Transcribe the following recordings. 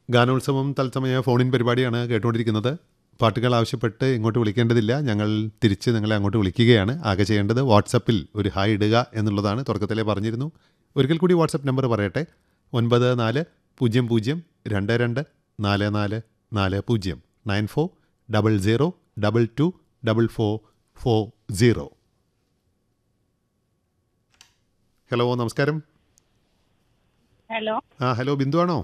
ഗാനോത്സവം തത്സമയ ഫോണിൻ പരിപാടിയാണ് കേട്ടുകൊണ്ടിരിക്കുന്നത് പാട്ടുകൾ ആവശ്യപ്പെട്ട് ഇങ്ങോട്ട് വിളിക്കേണ്ടതില്ല ഞങ്ങൾ തിരിച്ച് നിങ്ങളെ അങ്ങോട്ട് വിളിക്കുകയാണ് ആകെ ചെയ്യേണ്ടത് വാട്സപ്പിൽ ഒരു ഹായ് ഇടുക എന്നുള്ളതാണ് തുടക്കത്തിലേ പറഞ്ഞിരുന്നു ഒരിക്കൽ കൂടി വാട്സപ്പ് നമ്പർ പറയട്ടെ ഒൻപത് നാല് പൂജ്യം പൂജ്യം രണ്ട് രണ്ട് നാല് നാല് നാല് പൂജ്യം nine four double zero double two double four four zero hello നമസ്കാരം ഹലോ ആ ഹലോ ബിന്ദു ആണോ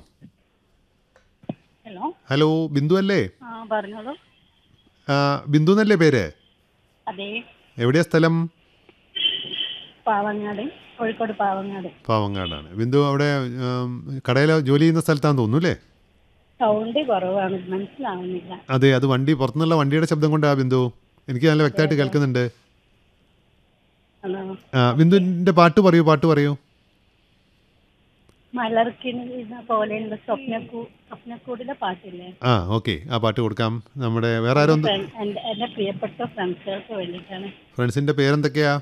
ഹലോ ഹലോ ബിന്ദു അല്ലേ ആ പറഞ്ഞോളൂ ആ, ബിന്ദു എന്നല്ലേ പേര് അതെ എവിടെയാ സ്ഥലം പാവങ്ങാട് കോഴിക്കോട് പാവങ്ങാട് പാവങ്ങാടാണ് ബിന്ദു അവിടെ കടയിൽ ജോലി ചെയ്യുന്ന സ്ഥലത്താന്ന് തോന്നുന്നു അല്ലേ സൗണ്ട് കുറവാണ് മനസ്സിലാവുന്നില്ല അതെ അത് വണ്ടി പുറത്തുനിന്നുള്ള വണ്ടിയുടെ ശബ്ദം കൊണ്ടാ ബിന്ദു എനിക്ക് നല്ല വ്യക്തമായിട്ട് കേൾക്കുന്നുണ്ട് ആണോ? ആ, ബിന്ദുവിൻ്റെ പാട്ട് പറയൂ പാട്ട് പറയൂ മലർക്കിന് പോലെയുള്ള സ്വപ്നക്കൂ സ്വപ്നക്കൂടിലെ പാട്ടില്ലേ ആ ഓക്കെ ആ പാട്ട് കൊടുക്കാം നമ്മുടെ വേറെ ആരും ഒന്ന് ഫ്രണ്ട്- എൻ്റെ എൻ്റെ പ്രിയപ്പെട്ട ഫ്രണ്ട്സുകൾക്ക് വേണ്ടിയിട്ടാണ് ഫ്രണ്ട്സിൻ്റെ പേരെന്തൊക്കെയാ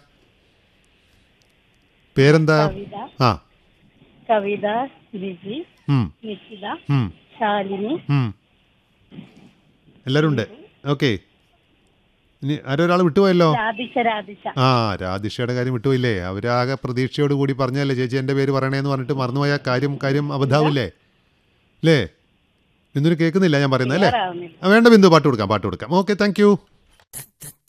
പേരെന്താ കവിത ആ കവിത ലിജി ഉം, നിഷിത ഉം, ശാലിനി ഉം. എല്ലാവരും ഉണ്ട് ഓക്കെ ഇനി ആരോ ഒരാൾ വിട്ടുപോയല്ലോ രാധിച്ച രാധിച്ച ആ രാധിഷയുടെ കാര്യം വിട്ടുപോയില്ലേ അവരാകെ പ്രതീക്ഷയോട് കൂടി പറഞ്ഞല്ലേ ചേച്ചി എൻ്റെ പേര് പറയണേന്ന് പറഞ്ഞിട്ട് മറന്നുപോയ കാര്യം കാര്യം അബദ്ധാവില്ലേ അല്ലേ ബിന്ദുവിന് കേൾക്കുന്നില്ല ഞാൻ പറയുന്നത് അല്ലേ ആവുന്നില്ല ആ വേണ്ട ബിന്ദു പാട്ട് കൊടുക്കാം പാട്ട് കൊടുക്കാം ഓക്കെ താങ്ക് യു